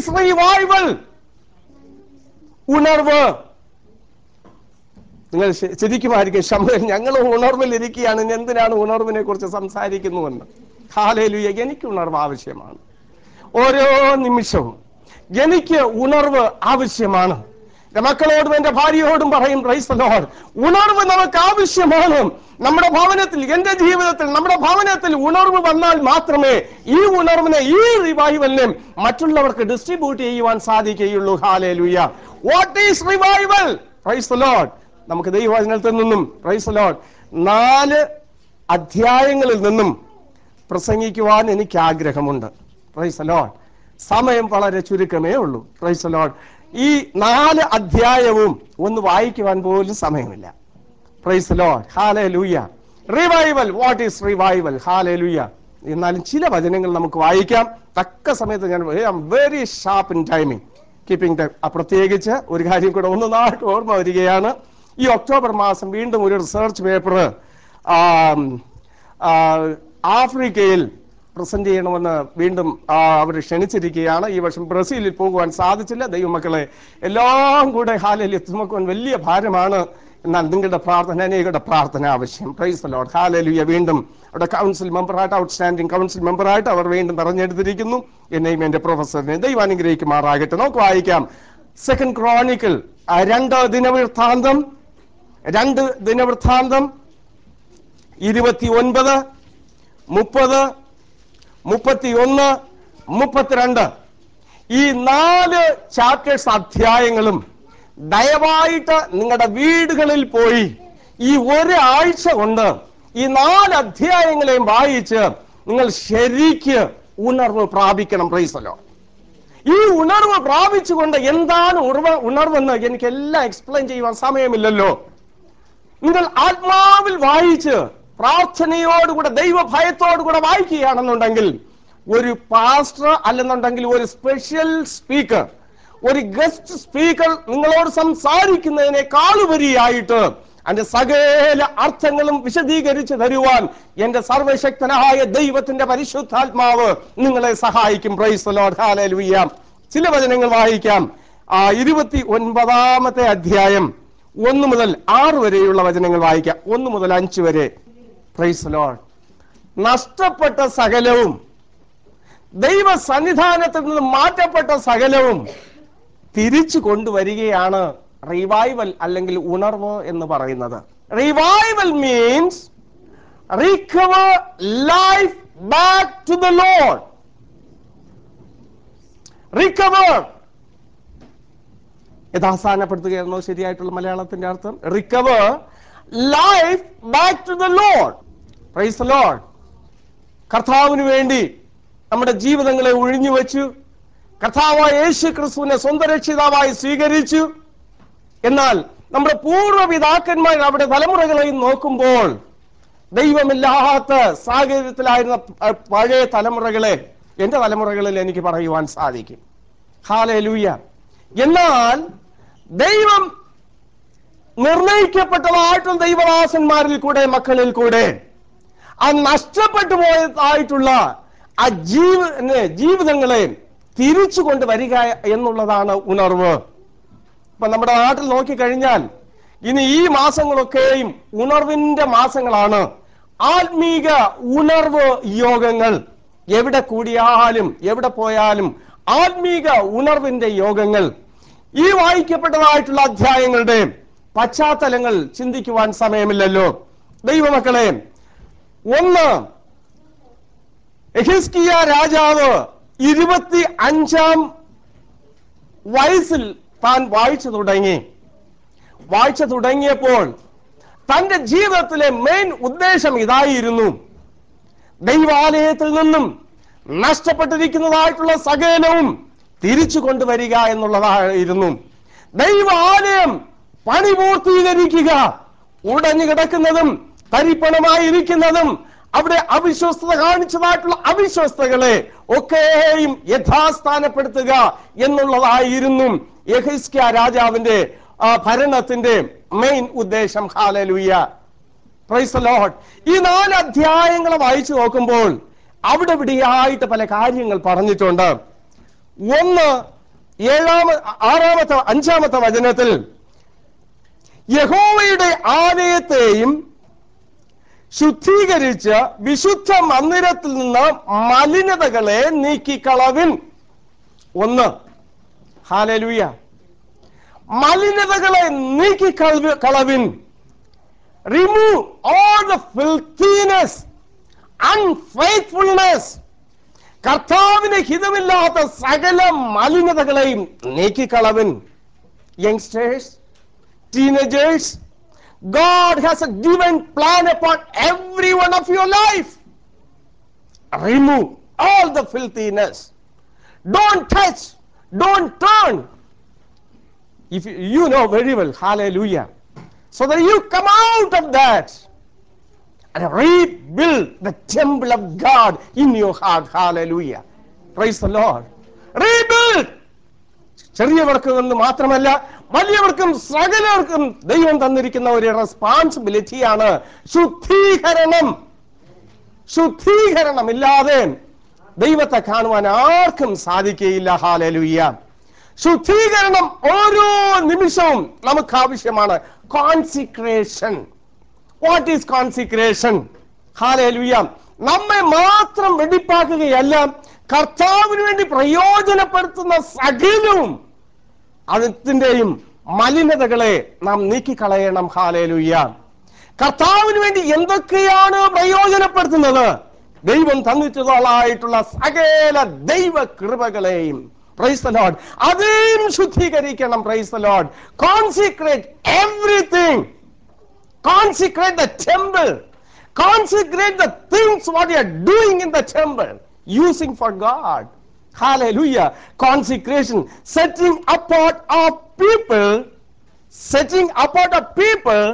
Is revival ഉണർവ് നിങ്ങൾ ശ- ശരിക്കുമായിരിക്കും ശമ്പ ഞങ്ങൾ ഉണർവിൽ ഇരിക്കുകയാണ് ഇനി എന്തിനാണ് ഉണർവിനെ കുറിച്ച് സംസാരിക്കുന്നുവെന്ന് ഹാലേലുയ എനിക്ക് ഉണർവ് ആവശ്യമാണ് ഓരോ നിമിഷവും എനിക്ക് ഉണർവ് ആവശ്യമാണ് എന്റെ മക്കളോടും എന്റെ ഭാര്യയോടും പറയും പ്രൈസ് ലോഡ് ഉണർവ് നമുക്ക് ആവശ്യമാണ് നമ്മുടെ ഭവനത്തിൽ എന്റെ ജീവിതത്തിൽ നമ്മുടെ ഭവനത്തിൽ ഉണർവ് വന്നാൽ മാത്രമേ ഈ ഉണർവിനെ ഈ റിവൈവലിനെ മറ്റുള്ളവർക്ക് ഡിസ്ട്രിബ്യൂട്ട് ചെയ്യുവാൻ സാധിക്കുകയുള്ളൂ hallelujah what is revival praise lord നമുക്ക് ദൈവവചനത്തിൽ നിന്നും പ്രൈസ് ലോഡ് നാല് അധ്യായങ്ങളിൽ നിന്നും പ്രസംഗിക്കുവാൻ എനിക്ക് ആഗ്രഹമുണ്ട് പ്രൈസ് ലോഡ് സമയം വളരെ ചുരുക്കമേ ഉള്ളൂ പ്രൈസ് ലോഡ് ഈ നാല് അധ്യായവും ഒന്ന് വായിക്കുവാൻ പോലും സമയമില്ല പ്രൈസ് ലോഡ് ഹാലേ ലൂയ റിവൈവൽ വാട്ട് ഈസ് റിവൈവൽ ഹാലേ ലൂയ എന്നാലും ചില വചനങ്ങൾ നമുക്ക് വായിക്കാം തക്ക സമയത്ത് ഞാൻ very sharp in timing keeping the പ്രത്യേകിച്ച് ഒരു കാര്യം കൂടെ ഒന്ന് നാൾക്ക് ഓർമ്മ വരികയാണ് ഈ ഒക്ടോബർ മാസം വീണ്ടും ഒരു റിസർച്ച് പേപ്പർ ആഫ്രിക്കയിൽ പ്രസന്റ് ചെയ്യണമെന്ന് വീണ്ടും അവർ ക്ഷണിച്ചിരിക്കുകയാണ് ഈ വർഷം ബ്രസീലിൽ പോകുവാൻ സാധിച്ചില്ല ദൈവമക്കളെ എല്ലാം കൂടെ ഹാലയിൽ ചുമക്കുവാൻ വലിയ ഭാരമാണ് എന്നാൽ നിങ്ങളുടെ പ്രാർത്ഥന അനേകരുടെ പ്രാർത്ഥന ആവശ്യം പ്രൈസ് ലോഡ് ഹാലലുയ വീണ്ടും അവിടെ കൗൺസിൽ മെമ്പറായിട്ട് ഔട്ട്സ്റ്റാൻഡിംഗ് കൗൺസിൽ മെമ്പറായിട്ട് അവർ വീണ്ടും തെരഞ്ഞെടുത്തിരിക്കുന്നു എന്നെയും എന്റെ പ്രൊഫസറിനെ ദൈവം അനുഗ്രഹിക്കുമാറാകട്ടെ നമുക്ക് വായിക്കാം സെക്കൻഡ് ക്രോണിക്കൽ രണ്ട് ദിനവൃത്താന്തം രണ്ട് ദിനവൃത്താന്തം ഇരുപത്തി ഒൻപത് മുപ്പത് മുപ്പത്തിയൊന്ന് മുപ്പത്തിരണ്ട് ഈ നാല് ചാപ്റ്റേഴ്സ് അധ്യായങ്ങളും ദയവായിട്ട് നിങ്ങളുടെ വീടുകളിൽ പോയി ഈ ഒരാഴ്ച കൊണ്ട് ഈ നാല് അധ്യായങ്ങളെയും വായിച്ച് നിങ്ങൾ ശരിക്ക് ഉണർവ് പ്രാപിക്കണം പ്രൈസലോ ഈ ഉണർവ് പ്രാപിച്ചുകൊണ്ട് എന്താണ് ഉണർവ് ഉണർവെന്ന് എനിക്ക് എല്ലാം എക്സ്പ്ലെയിൻ ചെയ്യുവാൻ സമയമില്ലല്ലോ നിങ്ങൾ ആത്മാവിൽ വായിച്ച് പ്രാർത്ഥനയോടുകൂടെ ദൈവഭയത്തോടുകൂടെ വായിക്കുകയാണെന്നുണ്ടെങ്കിൽ ഒരു പാസ്റ്റർ അല്ലെന്നുണ്ടെങ്കിൽ ഒരു സ്പെഷ്യൽ സ്പീക്കർ ഒരു ഗസ്റ്റ് സ്പീക്കർ നിങ്ങളോട് സംസാരിക്കുന്നതിനേക്കാളുപരിയായിട്ട് അതിന്റെ സകല അർത്ഥങ്ങളും വിശദീകരിച്ച് തരുവാൻ എന്റെ സർവശക്തനായ ദൈവത്തിന്റെ പരിശുദ്ധാത്മാവ് നിങ്ങളെ സഹായിക്കും പ്രൈസ് ലോഡ് ഹാലലുയ്യ ചില വചനങ്ങൾ വായിക്കാം ആ ഇരുപത്തി ഒൻപതാമത്തെ അധ്യായം ഒന്ന് മുതൽ ആറ് വരെയുള്ള വചനങ്ങൾ വായിക്കാം ഒന്ന് മുതൽ അഞ്ച് വരെ പ്രൈസ് ലോഡ് നഷ്ടപ്പെട്ട സകലവും ദൈവ സന്നിധാനത്തിൽ നിന്ന് മാറ്റപ്പെട്ട സകലവും തിരിച്ചു കൊണ്ടുവരികയാണ് റിവൈവൽ അല്ലെങ്കിൽ ഉണർവ് എന്ന് പറയുന്നത് revival means recover life back to the lord recover യഥാസ്ഥാനപ്പെടുത്തുകയായിരുന്നോ ശരിയായിട്ടുള്ള മലയാളത്തിന്റെ അർത്ഥം recover life back to the lord praise lord കർത്താവിന് വേണ്ടി നമ്മുടെ ജീവിതങ്ങളെ ഒഴിഞ്ഞു വെച്ചു കർത്താവായ യേശു ക്രിസ്തുവിനെ സ്വന്തം രക്ഷിതാവായി സ്വീകരിച്ചു എന്നാൽ നമ്മുടെ പൂർവ്വപിതാക്കന്മാർ അവിടെ തലമുറകളെയും നോക്കുമ്പോൾ ദൈവമില്ലാത്ത സാഹചര്യത്തിലായിരുന്ന പ- പഴയ തലമുറകളെ എന്റെ തലമുറകളിൽ എനിക്ക് പറയുവാൻ സാധിക്കും ഹാലൂയ എന്നാൽ ദൈവം നിർണയിക്കപ്പെട്ടതായിട്ടുള്ള ദൈവദാസന്മാരിൽ കൂടെ മക്കളിൽ കൂടെ ആ നഷ്ടപ്പെട്ടു പോയതായിട്ടുള്ള ആ ജീവ ജീവിതങ്ങളെ തിരിച്ചു കൊണ്ടുവരിക എന്നുള്ളതാണ് ഉണർവ് ഇപ്പൊ നമ്മുടെ നാട്ടിൽ നോക്കിക്കഴിഞ്ഞാൽ ഇനി ഈ മാസങ്ങളൊക്കെയും ഉണർവിന്റെ മാസങ്ങളാണ് ആത്മീക ഉണർവ് യോഗങ്ങൾ എവിടെ കൂടിയാലും എവിടെ പോയാലും ആത്മീക ഉണർവിന്റെ യോഗങ്ങൾ ഈ വായിക്കപ്പെട്ടതായിട്ടുള്ള അധ്യായങ്ങളുടെ പശ്ചാത്തലങ്ങൾ ചിന്തിക്കുവാൻ സമയമില്ലല്ലോ ദൈവമക്കളെ ഒന്ന് എഹിസ്കിയ രാജാവ് ഇരുപത്തി അഞ്ചാം വയസ്സിൽ താൻ വായിച്ചു തുടങ്ങി വായിച്ചു തുടങ്ങിയപ്പോൾ തന്റെ ജീവിതത്തിലെ മെയിൻ ഉദ്ദേശം ഇതായിരുന്നു ദൈവാലയത്തിൽ നിന്നും നഷ്ടപ്പെട്ടിരിക്കുന്നതായിട്ടുള്ള സകലവും തിരിച്ചു കൊണ്ടുവരിക എന്നുള്ളതായിരുന്നു ദൈവാലയം പണി പൂർത്തീകരിക്കുക ഉടഞ്ഞു കിടക്കുന്നതും തരിപ്പണമായിരിക്കുന്നതും അവിടെ അവിശ്വസ്തത കാണിച്ചതായിട്ടുള്ള അവിശ്വസ്തകളെ ഒക്കെയും യഥാസ്ഥാനപ്പെടുത്തുക എന്നുള്ളതായിരുന്നു യഹിസ്ക്യ രാജാവിന്റെ ആ, ഭരണത്തിന്റെ മെയിൻ ഉദ്ദേശം ഹാലലുയ്യ പ്രൈസ് ലോഡ് ഈ നാല് അധ്യായങ്ങൾ വായിച്ചു നോക്കുമ്പോൾ അവിടെ ഇവിടെയായിട്ട് പല കാര്യങ്ങൾ പറഞ്ഞിട്ടുണ്ട് ഒന്ന് ഏഴാമ ആറാമത്തെ അഞ്ചാമത്തെ വചനത്തിൽ യഹോവയുടെ ആലയത്തെയും ശുദ്ധീകരിച്ച് വിശുദ്ധ മന്ദിരത്തിൽ നിന്ന് മലിനതകളെ നീക്കിക്കളവിൻ ഒന്ന് ഹാലലൂയ മലിനതകളെ നീക്കിക്കളവി കളവിൻ remove all the filthiness unfaithfulness കർത്താവിന് ഹിതമില്ലാത്ത സകല മലിനതകളെയും നീക്കിക്കളവിൻ youngsters teenagers god has a divine plan upon every one of your life remove all the filthiness don't touch don't turn if you, you know very well hallelujah so that you come out of that and rebuild the temple of god in your heart hallelujah praise the lord rebuild ചെറിയവർക്ക് എന്ന് മാത്രമല്ല വലിയവർക്കും സകലവർക്കും ദൈവം തന്നിരിക്കുന്ന ഒരു റെസ്പോൺസിബിലിറ്റിയാണ് ശുദ്ധീകരണം ശുദ്ധീകരണം ഇല്ലാതെ ദൈവത്തെ കാണുവാൻ ആർക്കും സാധിക്കുകയില്ല ഹാലലുയ്യ ശുദ്ധീകരണം ഓരോ നിമിഷവും നമുക്ക് ആവശ്യമാണ് കോൺസിക്രേഷൻ വാട്ട് ഈസ് കോൺസിക്രേഷൻ ഹാലലുയ്യ നമ്മെ മാത്രം വെടിപ്പാക്കുകയല്ല കർത്താവിന് വേണ്ടി പ്രയോജനപ്പെടുത്തുന്ന സകലവും അതിന്റെയും മലിനതകളെ നാം നീക്കിക്കളയണം ഹാലേലുയ്യ കർത്താവിന് വേണ്ടി എന്തൊക്കെയാണ് പ്രയോജനപ്പെടുത്തുന്നത് ദൈവം തന്നിട്ടുള്ളതായിട്ടുള്ള സകല ദൈവ കൃപകളെയും പ്രൈസ് ലോഡ് അതേയും ശുദ്ധീകരിക്കണം praise lord consecrate everything consecrate the temple consecrate the things what you are doing in the temple using for god hallelujah consecration setting apart of people setting apart of people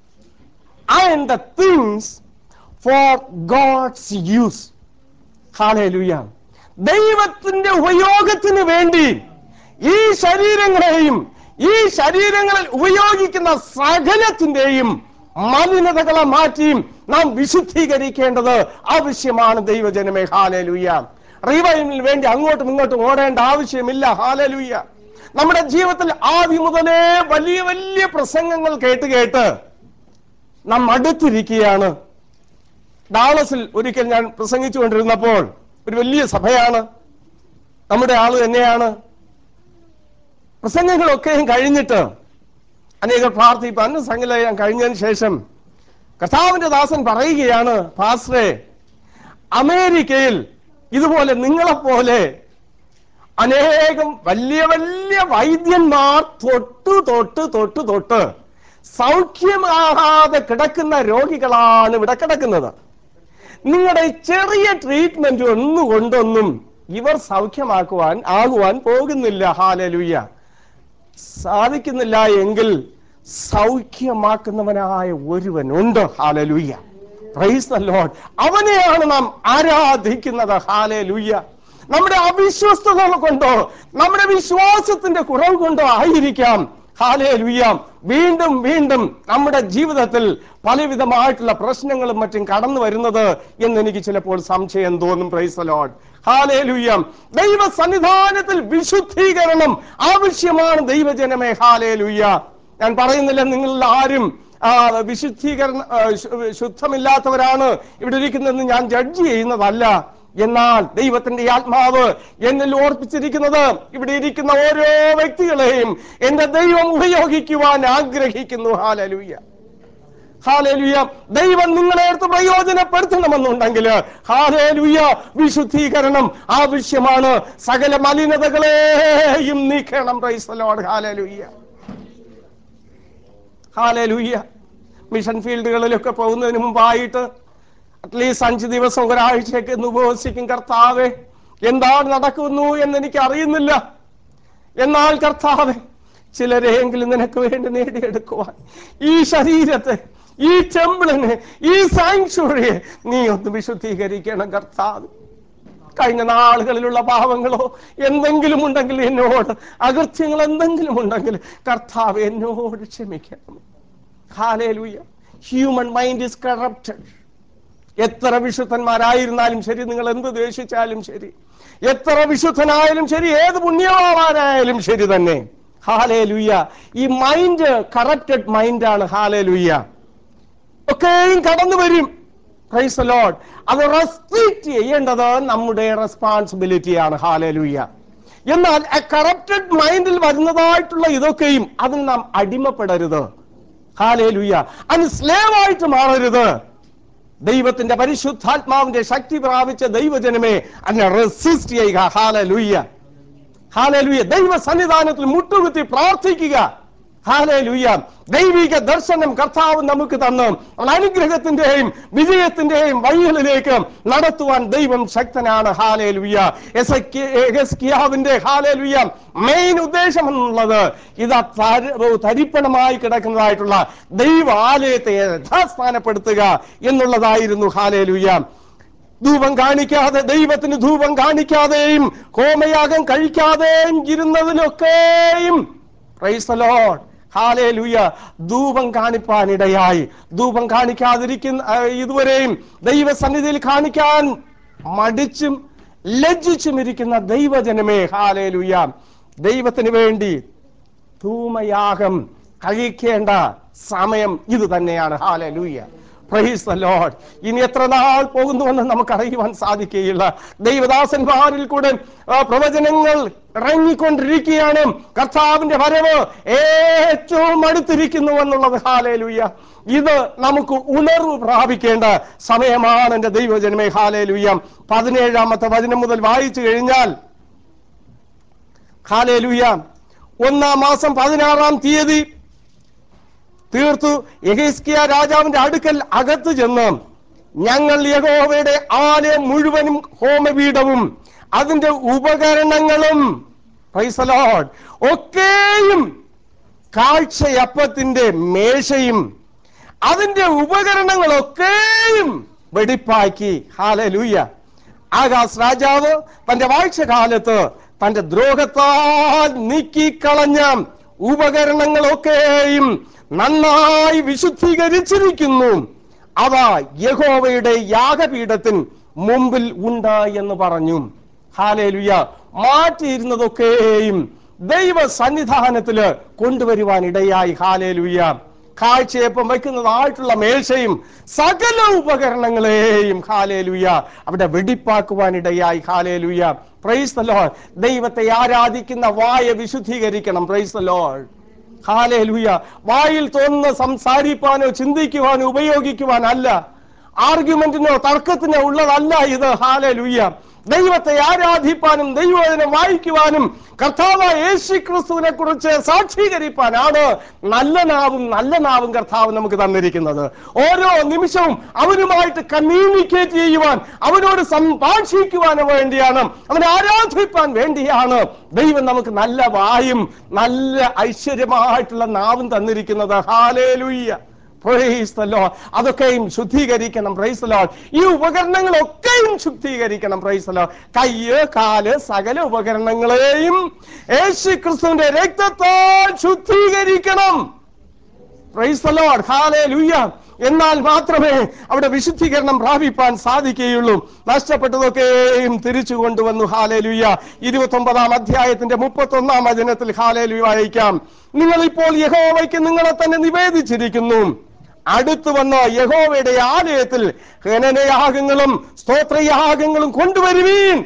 and the things for god's use hallelujah ദൈവത്തിന്റെ ഉപയോഗത്തിന് വേണ്ടി ഈ ശരീരങ്ങളെയും ഈ ശരീരങ്ങളിൽ ഉപയോഗിക്കുന്ന സകലത്തിന്റെയും മലിനതകളെ മാറ്റി നാം വിശുദ്ധീകരിക്കേണ്ടത് ആവശ്യമാണ് ദൈവജനമേ ഹാലലുയ്യ റിവൈനിന് വേണ്ടി അങ്ങോട്ടും ഇങ്ങോട്ടും ഓടേണ്ട ആവശ്യമില്ല ഹാലലുയ്യ നമ്മുടെ ജീവിതത്തിൽ ആദ്യം മുതലേ വലിയ വലിയ പ്രസംഗങ്ങൾ കേട്ട് കേട്ട് നാം അടുത്തിരിക്കുകയാണ് ഡാളസിൽ ഒരിക്കൽ ഞാൻ പ്രസംഗിച്ചുകൊണ്ടിരുന്നപ്പോൾ ഒരു വലിയ സഭയാണ് നമ്മുടെ ആള് തന്നെയാണ് പ്രസംഗങ്ങളൊക്കെയും കഴിഞ്ഞിട്ട് അനേകർ പ്രാർത്ഥിപ്പാൻ സംഗലയം കഴിഞ്ഞതിന് ശേഷം കർത്താവിന്റെ ദാസൻ പറയുകയാണ് പാസ്റ്ററെ അമേരിക്കയിൽ ഇതുപോലെ നിങ്ങളെപ്പോലെ അനേകം വലിയ വലിയ വൈദ്യന്മാർ തൊട്ട് തൊട്ട് തൊട്ട് തൊട്ട് സൗഖ്യമാകാതെ കിടക്കുന്ന രോഗികളാണ് ഇവിടെ കിടക്കുന്നത് നിങ്ങളുടെ ചെറിയ ട്രീറ്റ്മെന്റ് ഒന്നുകൊണ്ടൊന്നും ഇവർ സൗഖ്യമാക്കുവാൻ ആകുവാൻ പോകുന്നില്ല ഹാലലുയ്യ സാധിക്കുന്നില്ല എങ്കിൽ സൗഖ്യമാക്കുന്നവനായ ഒരുവനുണ്ട് ഹാലലുയ്യ പ്രൈസ് ദ ലോർഡ് അവനെയാണ് നാം ആരാധിക്കുന്നത് ഹാലലുയ്യ നമ്മുടെ അവിശ്വസ്തത കൊണ്ടോ നമ്മുടെ വിശ്വാസത്തിന്റെ കുറവ് കൊണ്ടോ ആയിരിക്കാം ഹാലേ ലുയ്യാം വീണ്ടും വീണ്ടും നമ്മുടെ ജീവിതത്തിൽ പലവിധമായിട്ടുള്ള പ്രശ്നങ്ങളും മറ്റും കടന്നു വരുന്നത് എന്ന് എനിക്ക് ചിലപ്പോൾ സംശയം തോന്നും പ്രൈസ് ലോഡ് ഹാലേ ലുയ്യാം ദൈവ സന്നിധാനത്തിൽ വിശുദ്ധീകരണം ആവശ്യമാണ് ദൈവജനമേ ഹാലേ ലുയ്യ ഞാൻ പറയുന്നില്ല നിങ്ങൾ ആരും ആ, വിശുദ്ധീകരണ ആ, ശു- ശുദ്ധമില്ലാത്തവരാണ് ഇവിടെ ഇരിക്കുന്നതെന്ന് ഞാൻ ജഡ്ജ് ചെയ്യുന്നതല്ല എന്നാൽ ദൈവത്തിന്റെ ഈ ആത്മാവ് എന്നിൽ ഓർപ്പിച്ചിരിക്കുന്നത് ഇവിടെ ഇരിക്കുന്ന ഓരോ വ്യക്തികളെയും എന്റെ ദൈവം ഉപയോഗിക്കുവാൻ ആഗ്രഹിക്കുന്നു ഹാലലുയ്യ ഹാലേലുയ ദൈവം നിങ്ങളെ എടുത്ത് പ്രയോജനപ്പെടുത്തണമെന്നുണ്ടെങ്കിൽ ഹാലേലുയ വിശുദ്ധീകരണം ആവശ്യമാണ് സകല മലിനതകളെയും നീക്കണം പ്രൈസലോട് ഹാലേലുയ്യ ഹാലലൂയ്യ മിഷൻ ഫീൽഡുകളിലൊക്കെ പോകുന്നതിന് മുമ്പായിട്ട് അറ്റ്ലീസ്റ്റ് അഞ്ച് ദിവസം ഒരാഴ്ചയൊക്കെ ഒന്ന് ഉപവസിക്കും കർത്താവെ എന്താണ് നടക്കുന്നു എന്ന് എനിക്ക് അറിയുന്നില്ല എന്നാൽ കർത്താവെ ചിലരെയെങ്കിലും നിനക്ക് വേണ്ടി നേടിയെടുക്കുവാൻ ഈ ശരീരത്തെ ഈ ടെമ്പിളിനെ ഈ സാങ്ച്വറിയെ നീ ഒന്ന് വിശുദ്ധീകരിക്കണം കർത്താവ് കഴിഞ്ഞ നാളുകളിലുള്ള പാവങ്ങളോ എന്തെങ്കിലും ഉണ്ടെങ്കിൽ എന്നോട് അകൃത്യങ്ങൾ എന്തെങ്കിലും ഉണ്ടെങ്കിൽ കർത്താവ് എന്നോട് ക്ഷമിക്കണം hallelujah human mind is corrupted എത്ര വിശുദ്ധന്മാരായിരുന്നാലും ശരി നിങ്ങൾ എന്ത് ദ്വേഷിച്ചാലും ശരി എത്ര വിശുദ്ധനായാലും ശരി ഏത് പുണ്യവാനായാലും ശരി തന്നെ ഹാലേ ലുയ്യ ഈ മൈൻഡ് കറപ്റ്റഡ് മൈൻഡാണ് ഹാലേ ലുയ്യ ഒക്കെയും കടന്നു വരും പ്രൈസ് ലോഡ് അത് റെസ്ട്രിക്റ്റ് ചെയ്യേണ്ടത് നമ്മുടെ റെസ്പോൺസിബിലിറ്റിയാണ് ഹാലലുയ്യ എന്നാൽ കറപ്റ്റഡ് മൈൻഡിൽ വരുന്നതായിട്ടുള്ള ഇതൊക്കെയും അതിന് നാം അടിമപ്പെടരുത് ഹാലേലുയ്യ അതിന് സ്ലേവായിട്ട് മാറരുത് ദൈവത്തിന്റെ പരിശുദ്ധാത്മാവിന്റെ ശക്തി പ്രാപിച്ച ദൈവജനമേ അതിനെ റെസിസ്റ്റ് ചെയ്യുക ഹാലലുയ്യ ഹാലലുയ്യ ദൈവ സന്നിധാനത്തിൽ മുട്ടുകുത്തി പ്രാർത്ഥിക്കുക ഹാലലുയ്യ ദൈവിക ദർശനം കർത്താവ് നമുക്ക് തന്നു അവൻ അനുഗ്രഹത്തിന്റെയും വിജയത്തിന്റെയും വഴികളിലേക്ക് നടത്തുവാൻ ദൈവം ശക്തനാണ് ഹാലേലുയ്യ എസ്കിയാവിന്റെ ഹാലേലുയ്യ മെയിൻ ഉദ്ദേശം എന്നുള്ളത് ഇത് തരിപ്പണമായി കിടക്കുന്നതായിട്ടുള്ള ദൈവ ആലയത്തെ യഥാസ്ഥാനപ്പെടുത്തുക എന്നുള്ളതായിരുന്നു ഹാലേലുയ്യ ധൂപം കാണിക്കാതെ ദൈവത്തിന് ധൂപം കാണിക്കാതെയും ഹോമയാഗം കഴിക്കാതെയും ഇരുന്നതിലൊക്കെയും പ്രൈസ് ലോഡ് ഹാലേ ലൂയ ധൂപം കാണിപ്പാനിടയായി ധൂപം കാണിക്കാതിരിക്കുന്ന ആ, ഇതുവരെയും ദൈവസന്നിധിയിൽ കാണിക്കാൻ മടിച്ചും ലജ്ജിച്ചും ഇരിക്കുന്ന ദൈവജനമേ ഹാലേ ലൂയ ദൈവത്തിന് വേണ്ടി ധൂമയാഗം കഴിക്കേണ്ട സമയം ഇത് തന്നെയാണ് ഹാലേ ലൂയ പ്രൈസ് ദ ലോർഡ് ഇനി എത്ര നാൾ പോകുന്നുവെന്ന് നമുക്ക് അറിയുവാൻ സാധിക്കുകയില്ല ദൈവദാസന്മാരിൽ കൂടെ ആ, പ്രവചനങ്ങൾ ഇറങ്ങിക്കൊണ്ടിരിക്കുകയാണ് കർത്താവിന്റെ വരവ് ഏറ്റവും അടുത്തിരിക്കുന്നു എന്നുള്ളത് ഹാലേലുയ്യ ഇത് നമുക്ക് ഉണർവ് പ്രാപിക്കേണ്ട സമയമാണ് എന്റെ ദൈവജനമേ ഹാലേലുയ്യ പതിനേഴാമത്തെ വചനം മുതൽ വായിച്ചു കഴിഞ്ഞാൽ ഹാലേലുയ്യ ഒന്നാം മാസം പതിനാറാം തീയതി തീർത്തു യഹീസ്കിയ രാജാവിന്റെ അടുക്കൽ അകത്ത് ചെന്ന് ഞങ്ങൾ യഹോവയുടെ ആലയം മുഴുവനും ഹോമപീഠവും അതിന്റെ ഉപകരണങ്ങളും praise the Lord, ഒക്കെയും കാഴ്ചയപ്പത്തിന്റെ മേശയും അതിന്റെ ഉപകരണങ്ങളൊക്കെയും വെടിപ്പാക്കി ഹാലലൂയ ആകാശ് രാജാവ് തന്റെ വാഴ്ചകാലത്ത് തന്റെ ദ്രോഹത്താൽ നീക്കിക്കളഞ്ഞ ഉപകരണങ്ങളൊക്കെയും നന്നായി വിശുദ്ധീകരിച്ചിരിക്കുന്നു അവ യഹോവയുടെ യാഗപീഠത്തിന് മുമ്പിൽ ഉണ്ട് എന്ന് പറഞ്ഞു ഹാലേലുയ മാറ്റിയിരുന്നതൊക്കെയും ദൈവ സന്നിധാനത്തില് കൊണ്ടുവരുവാൻ ഇടയായി ഹാലേലുയ കാഴ്ചയപ്പം വയ്ക്കുന്നതായിട്ടുള്ള മേശയും സകല ഉപകരണങ്ങളെയും ഹാലേലുയ അവിടെ വെടിപ്പാക്കുവാൻ ഇടയായി ഹാലേലുയ പ്രൈസ് ദ ലോർഡ് ദൈവത്തെ ആരാധിക്കുന്ന വായ വിശുദ്ധീകരിക്കണം പ്രൈസ് ദ ലോർഡ് ഹാലേലുയ വായിൽ തോന്നുന്ന സംസാരിപ്പാനോ ചിന്തിക്കുവാനോ ഉപയോഗിക്കുവാനല്ല ആർഗ്യുമെന്റിനോ തർക്കത്തിനോ ഉള്ളതല്ല ഇത് ഹാലേലുയ ദൈവത്തെ ആരാധിപ്പാനും ദൈവവചനം വായിക്കുവാനും കർത്താവ് യേശു ക്രിസ്തുവിനെ കുറിച്ച് സാക്ഷീകരിപ്പാനാണ് നല്ല നാവും നല്ല നാവും കർത്താവ് നമുക്ക് തന്നിരിക്കുന്നത് ഓരോ നിമിഷവും അവനുമായിട്ട് കമ്മ്യൂണിക്കേറ്റ് ചെയ്യുവാൻ അവനോട് സംഭാഷിക്കുവാനും വേണ്ടിയാണ് അവനെ ആരാധിപ്പാൻ വേണ്ടിയാണ് ദൈവം നമുക്ക് നല്ല വായും നല്ല ഐശ്വര്യമായിട്ടുള്ള നാവും തന്നിരിക്കുന്നത് ഹാലേലുയ്യ പ്രൈസ് the Lord. അതൊക്കെയും ശുദ്ധീകരിക്കണം പ്രൈസ് the Lord. ഈ ഉപകരണങ്ങളൊക്കെയും ശുദ്ധീകരിക്കണം പ്രൈസ് the Lord. കയ്യ് കാല് സകല ഉപകരണങ്ങളെയും യേശു ക്രിസ്തുവിന്റെ രക്തത്താൽ ശുദ്ധീകരിക്കണം പ്രൈസ് the Lord. Hallelujah. എന്നാൽ മാത്രമേ അവിടെ വിശുദ്ധീകരണം പ്രാപിപ്പാൻ സാധിക്കുകയുള്ളൂ നഷ്ടപ്പെട്ടതൊക്കെയും തിരിച്ചു കൊണ്ടുവന്നു ഹാലേലുയ്യ ഇരുപത്തി ഒമ്പതാം അധ്യായത്തിന്റെ മുപ്പത്തി ഒന്നാം വചനത്തിൽ ഹാലേലുയ വായിക്കാം നിങ്ങൾ ഇപ്പോൾ യഹോവയ്ക്ക് നിങ്ങളെ തന്നെ നിവേദിച്ചിരിക്കുന്നു അടുത്തു വന്ന യഹോവയുടെ ആലയത്തിൽ ഹനനയാഗങ്ങളും സ്തോത്രയാഗങ്ങളും കൊണ്ടുവരുവീൻ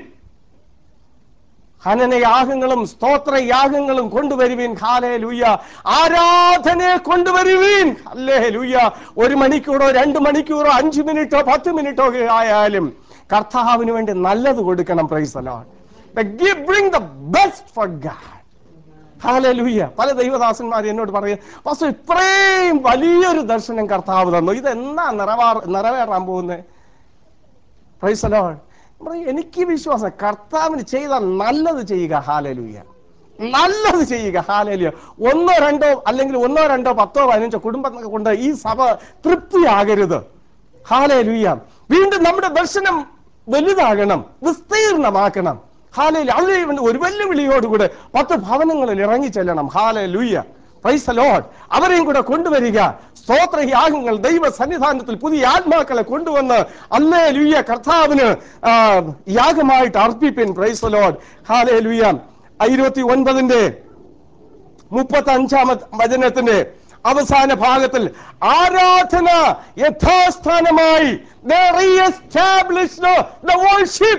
ഹനനയാഗങ്ങളും സ്തോത്രയാഗങ്ങളും കൊണ്ടുവരുവീൻ ഹാലേ ലൂയ ആരാധനയെ കൊണ്ടുവരുവീൻ അല്ലേ ലൂയ ഒരു മണിക്കൂറോ രണ്ട് മണിക്കൂറോ അഞ്ചു മിനിറ്റോ പത്ത് മിനിറ്റോ ഒക്കെ ആയാലും കർത്താവിന് വേണ്ടി നല്ലത് കൊടുക്കണം praise bring the best for god hallelujah പല ദൈവദാസന്മാർ എന്നോട് പറയും പക്ഷെ ഇത്രയും വലിയൊരു ദർശനം കർത്താവ് തന്നു ഇതെന്നാ നിറവാ നിറവേറാൻ പോകുന്നത് പ്രൈസലോ എനിക്ക് വിശ്വാസം കർത്താവിന് ചെയ്ത നല്ലത് ചെയ്യുക ഹാലലൂയ നല്ലത് ചെയ്യുക ഹാലലിയ ഒന്നോ രണ്ടോ അല്ലെങ്കിൽ ഒന്നോ രണ്ടോ പത്തോ പതിനഞ്ചോ കുടുംബം കൊണ്ട് ഈ സഭ തൃപ്തിയാകരുത് ഹാലലുയ്യ വീണ്ടും നമ്മുടെ ദർശനം വലുതാകണം വിസ്തീർണമാക്കണം ഹാലയിൽ അതിന് വേണ്ടി ഒരു വെല്ലുവിളിയോടുകൂടെ പത്ത് ഭവനങ്ങളിൽ ഇറങ്ങി ചെല്ലണം ഹാല ലൂയ്യ പ്രൈസ് ലോഡ് അവരെയും കൂടെ കൊണ്ടുവരിക സ്തോത്രയാഗങ്ങൾ ദൈവ സന്നിധാനത്തിൽ പുതിയ ആത്മാക്കളെ കൊണ്ടുവന്ന് അല്ലേ ലുയ്യ കർത്താവിന് ആ, യാഗമായിട്ട് അർപ്പിപ്പിൻ പ്രൈസ് ലോഡ് ഹാലേ ലുയ്യ ഇരുപത്തി ഒൻപതിന്റെ മുപ്പത്തി അഞ്ചാമത് വചനത്തിന്റെ അവസാന ഭാഗത്തിൽ ആരാധന യഥാസ്ഥാനമായി they re-established the worship.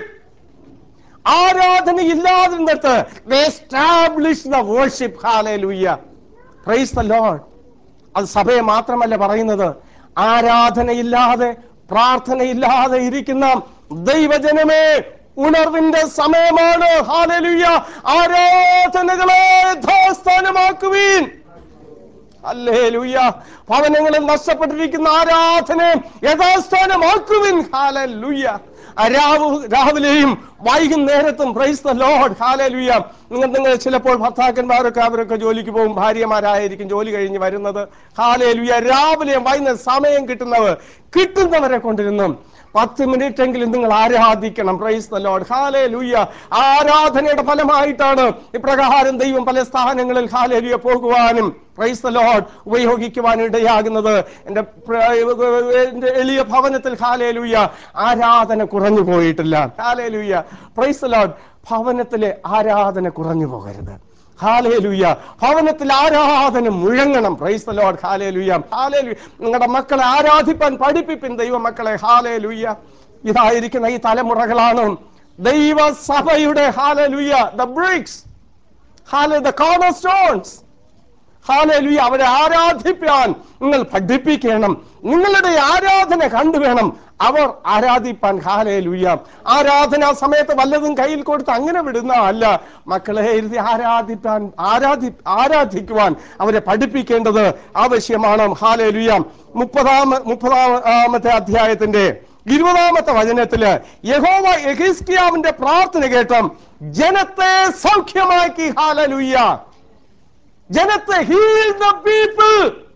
ആരാധനയില്ലാതിരുന്നിട്ട് they established the worship. Hallelujah. Praise the Lord. അത് സഭയെ മാത്രമല്ല പറയുന്നത് ആരാധനയില്ലാതെ പ്രാർത്ഥനയില്ലാതെ ഇരിക്കുന്ന ദൈവജനമേ ഉണർവിന്റെ സമയമാണ് ഹാലലുയ്യ ആരാധനകളെ യഥാസ്ഥാനമാക്കുവീൻ ഹല്ലേലൂയ ഭവനങ്ങളിൽ നഷ്ടപ്പെട്ടിരിക്കുന്ന ആരാധന യഥാസ്ഥാനമാക്കുവിൻ ഹാലലൂയ രാവ് രാവിലെയും വൈകുന്നേരത്തും പ്രൈസ് ദ ലോഡ് ഹാലലൂയ നിങ്ങൾ നിങ്ങൾ ചിലപ്പോൾ ഭർത്താക്കന്മാരൊക്കെ അവരൊക്കെ ജോലിക്ക് പോകും ഭാര്യമാരായിരിക്കും ജോലി കഴിഞ്ഞ് വരുന്നത് ഹാലലൂയ രാവിലെയും വൈകുന്നേരം സമയം കിട്ടുന്നവർ കിട്ടുന്നവരെ കൊണ്ടിരുന്നും പത്ത് മിനിറ്റ് എങ്കിലും നിങ്ങൾ ആരാധിക്കണം പ്രൈസ് ദ ലോഡ് ഹാലേ ലൂയ ആരാധനയുടെ ഫലമായിട്ടാണ് ഇപ്രകാരം ദൈവം പല സ്ഥാനങ്ങളിൽ ഹാലേ ലൂയ പോകുവാനും പ്രൈസ് ദ ലോഡ് ഉപയോഗിക്കുവാൻ ഇടയാകുന്നത് എൻ്റെ പ്ര- എൻ്റെ എളിയ ഭവനത്തിൽ ഹാലേ ലൂയ ആരാധന കുറഞ്ഞു പോയിട്ടില്ല ഹാലേ ലൂയ പ്രൈസ് ദ ലോഡ് ഭവനത്തിലെ ആരാധന കുറഞ്ഞു പോകരുത് ഹാലേലുയ്യ ഭവനത്തിൽ ആരാധന മുഴങ്ങണം praise the lord hallelujah hallelujah നിങ്ങളുടെ മക്കളെ ആരാധിപ്പാൻ പഠിപ്പിപ്പിൻ ദൈവ മക്കളെ ഹാലേലുയ്യ ഇതായിരിക്കുന്ന ഈ തലമുറകളാണ് ദൈവസഭയുടെ ഹാലേലുയ്യ ദ ബ്രിക്സ് ഹാലെ ദ കോർണർ സ്റ്റോൺസ് ഹാലലുയ അവരെ ആരാധിപ്പാൻ നിങ്ങൾ പഠിപ്പിക്കണം നിങ്ങളുടെ ആരാധന കണ്ടുവേണം അവർ ആരാധിപ്പാൻ ഹാലലുയ ആരാധനാ സമയത്ത് വല്ലതും കയ്യിൽ കൊടുത്ത് അങ്ങനെ വിടുന്ന അല്ല മക്കളെ ഇരുത്തി ആരാധിപ്പാൻ ആരാധി ആരാധിക്കുവാൻ അവരെ പഠിപ്പിക്കേണ്ടത് ആവശ്യമാണ് ഹാലലുയ മുപ്പതാമ മുപ്പതാമത്തെ അധ്യായത്തിന്റെ ഇരുപതാമത്തെ വചനത്തില് യഹോവ യഹിസ്കിയാവിന്റെ പ്രാർത്ഥന കേട്ടും ജനത്തെ സൗഖ്യമാക്കി ഹാലലുയ്യ ജനത്തെ ഹീൽ ദ പീപ്പിൾ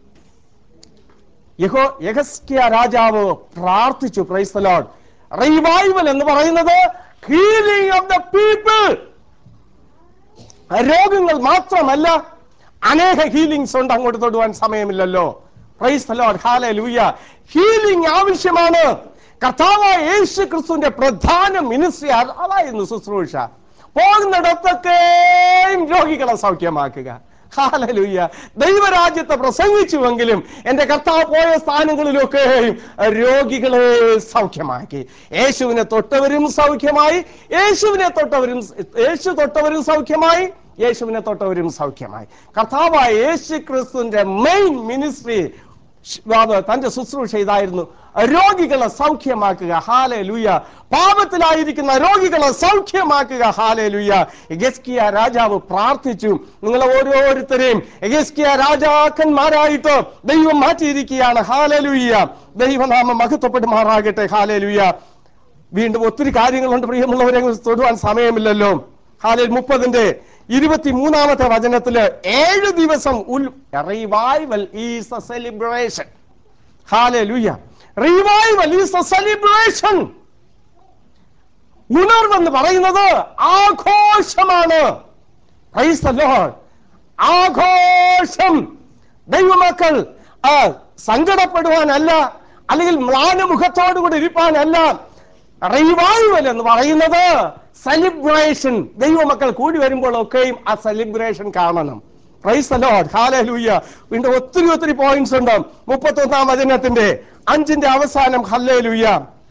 യഹോ യഹസ്കിയ രാജാവ് പ്രാർത്ഥിച്ചു പ്രൈസ് ദ ലോർഡ് റിവൈവൽ എന്ന് പറയുന്നത് ഹീലിംഗ് ഓഫ് ദ പീപ്പിൾ രോഗങ്ങൾ മാത്രമല്ല അനേക ഹീലിംഗ്സ് ഉണ്ട് അങ്ങോട്ട് തൊടുവാൻ സമയമില്ലല്ലോ praise the lord hallelujah healing ആവശ്യമാണ് കർത്താവായ യേശു ക്രിസ്തുവിന്റെ പ്രധാന മിനിസ്ട്രി അതായിരുന്നു ശുശ്രൂഷ പോകുന്നിടത്തൊക്കെയും രോഗികളെ സൗഖ്യമാക്കുക ഹാലലൂയ ദൈവരാജ്യത്തെ പ്രസംഗിച്ചുവെങ്കിലും എന്റെ കർത്താവ് പോയ സ്ഥാനങ്ങളിലൊക്കെയും രോഗികളെ സൗഖ്യമാക്കി യേശുവിനെ തൊട്ടവരും സൗഖ്യമായി യേശുവിനെ തൊട്ടവരും യേശു തൊട്ടവരും സൗഖ്യമായി യേശുവിനെ തൊട്ടവരും സൗഖ്യമായി കർത്താവായ യേശു ക്രിസ്തുവിന്റെ മെയിൻ മിനിസ്ട്രി തന്റെ ശുശ്രൂഷ ഇതായിരുന്നു രോഗികളെ സൗഖ്യമാക്കുക ഹാലെ ലുയ പാപത്തിലായിരിക്കുന്ന രോഗികളെ സൗഖ്യമാക്കുക ഹാലെ ലുയ എഗസ്കിയ രാജാവ് പ്രാർത്ഥിച്ചു നിങ്ങളെ ഓരോരുത്തരെയും എഗസ്കിയ രാജാക്കന്മാരായിട്ട് ദൈവം മാറ്റിയിരിക്കുകയാണ് ഹാലെ ലുയ്യ ദൈവനാമം മഹത്വപ്പെടുമാറാകട്ടെ ഹാലെ ലുയ്യ വീണ്ടും ഒത്തിരി കാര്യങ്ങളുണ്ട് പ്രിയമുള്ളവരെ തൊടുവാൻ സമയമില്ലല്ലോ ഹാലിൽ മുപ്പതിന്റെ ഇരുപത്തി മൂന്നാമത്തെ വചനത്തില് ഏഴ് ദിവസം ഉൽ revival is a celebration hallelujah revival is a celebration ഉണർവെന്ന് പറയുന്നത് ആഘോഷമാണ് Praise the Lord. ആഘോഷം ദൈവമക്കൾ ആ, സങ്കടപ്പെടുവാനല്ല അല്ലെങ്കിൽ മ്ലാനമുഖത്തോടുകൂടി ഇരിപ്പാനല്ല റിവൈവൽ എന്ന് പറയുന്നത് സെലിബ്രേഷൻ ദൈവമക്കൾ കൂടി വരുമ്പോഴൊക്കെയും ആ സെലിബ്രേഷൻ കാണണം പ്രൈസ് ലോഡ് ഹാലൂയ്യ വീണ്ടും ഒത്തിരി ഒത്തിരി പോയിന്റ്സ് ഉണ്ട് മുപ്പത്തി ഒന്നാം വചനത്തിന്റെ അഞ്ചിന്റെ അവസാനം ഹല്ലേലൂയ്യ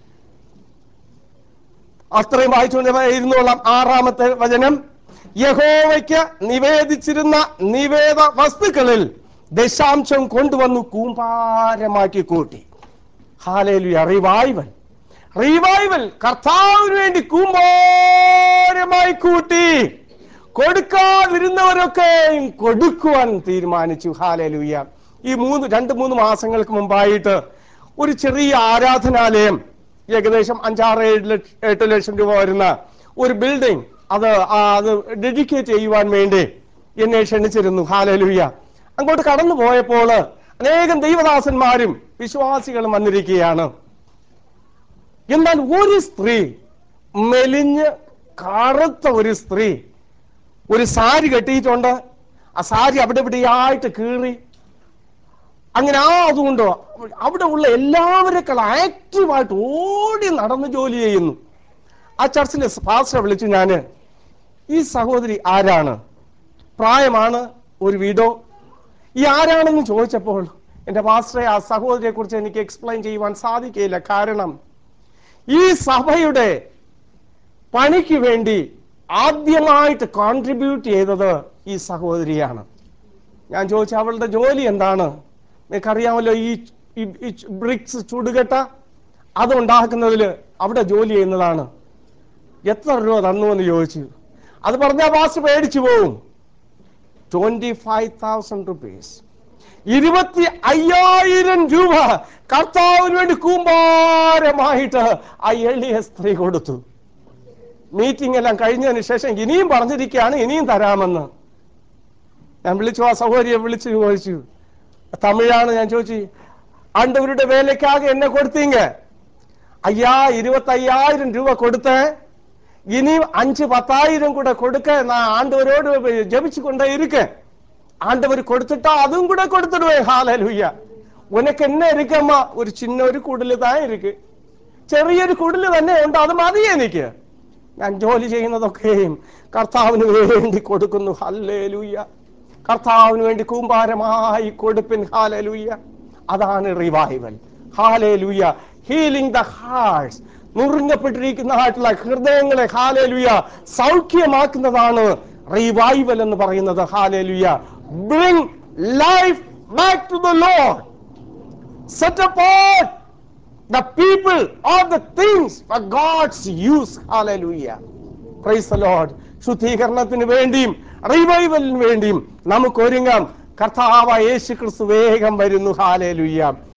അത്രയും വായിച്ചുകൊണ്ട് ഇരുന്നോളാം ആറാമത്തെ വചനം യഹോവയ്ക്ക് നിവേദിച്ചിരുന്ന നിവേദ വസ്തുക്കളിൽ ദശാംശം കൊണ്ടുവന്നു കൂമ്പാരമാക്കി കൂട്ടി ഹാലേലുയ റിവൈവൽ റിവൈവൽ കർത്താവിന് വേണ്ടി കൂമ്പാരമായി കൂട്ടി കൊടുക്കാതിരുന്നവരൊക്കെയും കൊടുക്കുവാൻ തീരുമാനിച്ചു ഹാലേലുയ ഈ മൂന്ന് രണ്ട് മൂന്ന് മാസങ്ങൾക്ക് മുമ്പായിട്ട് ഒരു ചെറിയ ആരാധനാലയം ഏകദേശം അഞ്ചാറ് ഏഴ് ലക്ഷ എട്ട് ലക്ഷം രൂപ വരുന്ന ഒരു ബിൽഡിംഗ് അത് ആ, അത് ഡെഡിക്കേറ്റ് ചെയ്യുവാൻ വേണ്ടി എന്നെ ക്ഷണിച്ചിരുന്നു ഹാലലുയ്യ അങ്ങോട്ട് കടന്നു പോയപ്പോൾ അനേകം ദൈവദാസന്മാരും വിശ്വാസികളും വന്നിരിക്കുകയാണ് എന്നാൽ ഒരു സ്ത്രീ മെലിഞ്ഞ് കറുത്ത ഒരു സ്ത്രീ ഒരു സാരി കെട്ടിയിട്ടുണ്ട് ആ സാരി അവിടെ ഇവിടെയായിട്ട് കീറി അങ്ങനെ ആ അതുകൊണ്ട് അവിടെ ഉള്ള എല്ലാവരെക്കാൾ ആക്റ്റീവായിട്ട് ഓടി നടന്ന് ജോലി ചെയ്യുന്നു ആ ചർച്ചിലെ പാസ്റ്ററെ വിളിച്ചു ഞാൻ ഈ സഹോദരി ആരാണ് പ്രായമാണ് ഒരു വീടോ ഈ ആരാണെന്ന് ചോദിച്ചപ്പോൾ എൻ്റെ പാസ്റ്ററെ ആ സഹോദരിയെ കുറിച്ച് എനിക്ക് എക്സ്പ്ലെയിൻ ചെയ്യുവാൻ സാധിക്കില്ല കാരണം ഈ സഭയുടെ പണിക്ക് വേണ്ടി ആദ്യമായിട്ട് കോൺട്രിബ്യൂട്ട് ചെയ്തത് ഈ സഹോദരിയാണ് ഞാൻ ചോദിച്ചു അവളുടെ ജോലി എന്താണ് നിനക്കറിയാമല്ലോ ഈ ബ്രിക്സ് ചുടുകെട്ട അത് ഉണ്ടാക്കുന്നതിൽ അവിടെ ജോലി ചെയ്യുന്നതാണ് എത്ര രൂപ തന്നു എന്ന് ചോദിച്ചു അത് പറഞ്ഞാൽ ബാസ് പേടിച്ചു പോവും ട്വന്റി ഫൈവ് തൗസൻഡ് റുപ്പീസ് ഇരുപത്തി അയ്യായിരം രൂപ കർത്താവിന് വേണ്ടി കൂമ്പാരമായിട്ട് ആ എളിയ സ്ത്രീ കൊടുത്തു മീറ്റിംഗ് എല്ലാം കഴിഞ്ഞതിന് ശേഷം ഇനിയും പറഞ്ഞിരിക്കുകയാണ് ഇനിയും തരാമെന്ന് ഞാൻ വിളിച്ചു ആ സഹോദരിയെ വിളിച്ചു ചോദിച്ചു തമിഴാണ് ഞാൻ ചോദിച്ചു ആണ്ടവരുടെ വേലയ്ക്കാകെ എന്നെ കൊടുത്തീങ്ക ஐயா இருபத்தையாயிரம் ரூபா கொடுத்தேன் இனி அஞ்சு பத்தாயிரம் கூட கொடுக்க நான் ஆண்டவரோடு ஜெபிச்சு கொண்டே இருக்கேன் ஆண்டவர் கொடுத்துட்டா அதுவும் கூட கொடுத்துடுவேன் ஹாலலுயா உனக்கு என்ன இருக்கம்மா ஒரு சின்ன ஒரு കുടില് தான் இருக்கு ചെറിയൊരു കുടില് തന്നെ ഉണ്ട് അത് മതി എനിക്ക് ഞാൻ ജോലി ചെയ്യുന്നതൊക്കെയും കർത്താവിന് വേണ്ടി കൊടുക്കുന്നു ഹല്ലേലൂയ കർത്താവിന് വേണ്ടി കൂമ്പാരമായി കൊടുപ്പിൻ ഹാലലൂയ അതാണ് revival hallelujah healing the hearts നുറുങ്ങപ്പെട്ടിരിക്കുന്നതായിട്ടുള്ള ഹൃദയങ്ങളെ ഹാലേലുയ സൗഖ്യമാക്കുന്നതാണ് റിവൈവൽ എന്ന് പറയുന്നത് hallelujah bring life back to the lord set apart the people or the things for God's use. Hallelujah. Praise the Lord. ശുദ്ധീകരണത്തിന് വേണ്ടിയും റിവൈവലിന് വേണ്ടിയും നമുക്ക് ഒരുങ്ങാം കർത്താവ് യേശു ക്രിസ്തു വേഗം വരുന്നു ഹാലേലുയ്യ